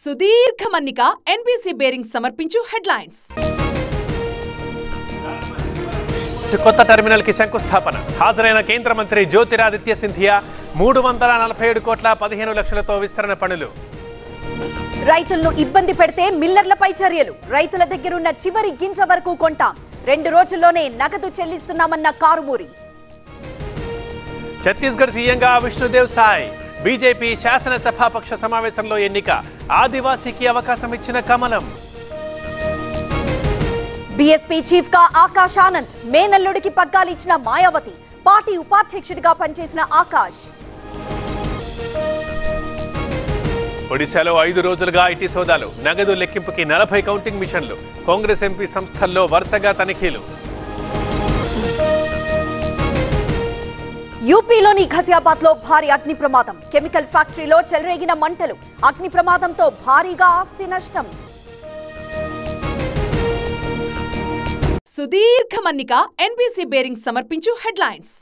సుదీర్ఘ మన్నిక NBC bearing సమర్పించు హెడ్లైన్స్ కొత్త టెర్మినల్ కి శంకుస్థాపన హాజరైన కేంద్ర మంత్రి జ్యోతిరాదిత్య సింధియా మూడు వందల నలభై ఏడు కోట్ల పదిహేను లక్షలతో విస్తరణ పనులు రైతులను ఇబ్బంది పెడితే మిల్లర్లపై చర్యలు రైతుల దగ్గరున్న చివరి గింజ వరకు కొంటాం రెండు రోజుల్లోనే నగదు చెల్లిస్తున్నామన్న కారుమూరి ఛత్తీస్గఢ్ సీఎంగా విష్ణుదేవ్ సాయ్ బీజేపీ శాసనసభాపక్ష సమావేశంలో ఎన్నిక ఆదివాసీకి అవకాశం ఇచ్చిన కమలం బీఎస్పీ చీఫ్ గా ఆకాష్ ఆనంద్ మేనల్లుడికి పగ్గాలిచ్చిన మాయావతి పార్టీ ఉపాధ్యక్షుడిగా పనిచేసిన ఆకాష్ ఒడిశాలో ఐదు రోజులుగా ఐటీ సోదాలు నగదు లెక్కింపుకి నలభై కౌంటింగ్ మిషన్లు కాంగ్రెస్ ఎంపీ సంస్థల్లో వరుసగా తనిఖీలు యూపీలోని ఘజియాబాద్ లో భారీ అగ్ని ప్రమాదం కెమికల్ ఫ్యాక్టరీలో చెలరేగిన మంటలు అగ్ని ప్రమాదంతో భారీగా ఆస్తి నష్టం సుదీర్ఘ మన్నిక ఎన్బీసీ బేరింగ్ సమర్పించు హెడ్లైన్స్